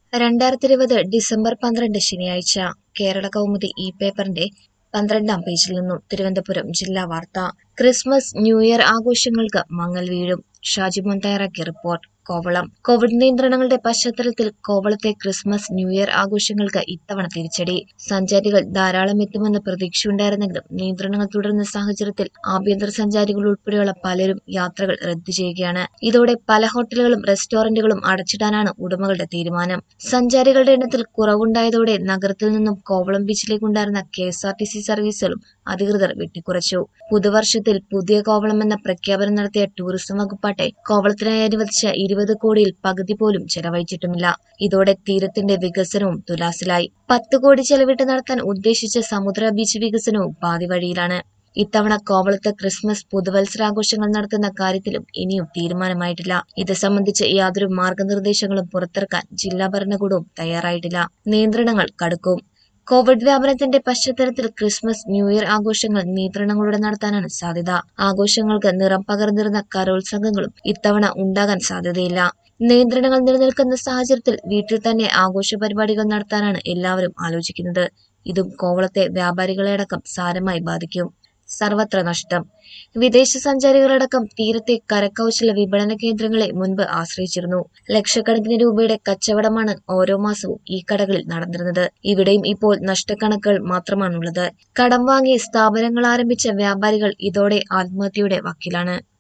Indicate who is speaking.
Speaker 1: രണ്ടായിരത്തി ഇരുപത് ഡിസംബർ പന്ത്രണ്ട് ശനിയാഴ്ച കേരള കൗമുദി ഈ പേപ്പറിന്റെ പന്ത്രണ്ടാം പേജിൽ നിന്നും തിരുവനന്തപുരം ജില്ലാ വാർത്ത ക്രിസ്മസ് ന്യൂ ഇയർ ആഘോഷങ്ങൾക്ക് മങ്ങൽ വീഴും ഷാജിമോൻ തയ്യാറാക്കിയ റിപ്പോർട്ട് കോവളം കോവിഡ് നിയന്ത്രണങ്ങളുടെ പശ്ചാത്തലത്തിൽ കോവളത്തെ ക്രിസ്മസ് ന്യൂ ഇയർ ആഘോഷങ്ങൾക്ക് ഇത്തവണ തിരിച്ചടി സഞ്ചാരികൾ ധാരാളം എത്തുമെന്ന് പ്രതീക്ഷയുണ്ടായിരുന്നെങ്കിലും നിയന്ത്രണങ്ങൾ തുടരുന്ന സാഹചര്യത്തിൽ ആഭ്യന്തര സഞ്ചാരികൾ ഉൾപ്പെടെയുള്ള പലരും യാത്രകൾ റദ്ദു ചെയ്യുകയാണ് ഇതോടെ പല ഹോട്ടലുകളും റെസ്റ്റോറന്റുകളും അടച്ചിടാനാണ് ഉടമകളുടെ തീരുമാനം സഞ്ചാരികളുടെ എണ്ണത്തിൽ കുറവുണ്ടായതോടെ നഗരത്തിൽ നിന്നും കോവളം ബീച്ചിലേക്കുണ്ടായിരുന്ന K S R T C സർവീസുകളും അധികൃതർ വെട്ടിക്കുറച്ചു പുതുവർഷത്തിൽ പുതിയ കോവളം എന്ന പ്രഖ്യാപനം നടത്തിയ ടൂറിസം വകുപ്പാട്ടെ കോവളത്തിനായി അനുവദിച്ച ഇരുപത് കോടിയിൽ പകുതി പോലും ചെലവഴിച്ചിട്ടുമില്ല ഇതോടെ തീരത്തിന്റെ വികസനവും തുലാസിലായി പത്ത് കോടി ചെലവിട്ട് നടത്താൻ ഉദ്ദേശിച്ച സമുദ്ര ബീച്ച് വികസനവും പാതി വഴിയിലാണ് ഇത്തവണ കോവളത്ത് ക്രിസ്മസ് പുതുവത്സരാഘോഷങ്ങൾ നടത്തുന്ന കാര്യത്തിലും ഇനിയും തീരുമാനമായിട്ടില്ല ഇത് സംബന്ധിച്ച് യാതൊരു മാർഗനിർദ്ദേശങ്ങളും പുറത്തിറക്കാൻ ജില്ലാ ഭരണകൂടവും തയ്യാറായിട്ടില്ല നിയന്ത്രണങ്ങൾ കടുക്കും കോവിഡ് വ്യാപനത്തിന്റെ പശ്ചാത്തലത്തിൽ ക്രിസ്മസ് ന്യൂ ഇയർ ആഘോഷങ്ങൾ നിയന്ത്രണങ്ങളോടെ നടത്താനാണ് സാധ്യത ആഘോഷങ്ങൾക്ക് നിറം പകർന്നിരുന്ന കരോത്സംഗങ്ങളും ഇത്തവണ ഉണ്ടാകാൻ സാധ്യതയില്ല നിയന്ത്രണങ്ങൾ നിലനിൽക്കുന്ന സാഹചര്യത്തിൽ വീട്ടിൽ തന്നെ ആഘോഷ പരിപാടികൾ നടത്താനാണ് എല്ലാവരും ആലോചിക്കുന്നത് ഇതും കോവളത്തെ വ്യാപാരികളെ അടക്കം സാരമായി ബാധിക്കും സർവത്ര നഷ്ടം വിദേശ സഞ്ചാരികളടക്കം തീരത്തെ കരക്കൗശല വിപണന കേന്ദ്രങ്ങളെ മുൻപ് ആശ്രയിച്ചിരുന്നു ലക്ഷക്കണക്കിന് രൂപയുടെ കച്ചവടമാണ് ഓരോ മാസവും ഈ കടകളിൽ നടന്നിരുന്നത് ഇവിടെയും ഇപ്പോൾ നഷ്ടക്കണക്കുകൾ മാത്രമാണുള്ളത് കടം വാങ്ങി സ്ഥാപനങ്ങൾ ആരംഭിച്ച വ്യാപാരികൾ ഇതോടെ ആത്മഹത്യയുടെ വക്കിലാണ്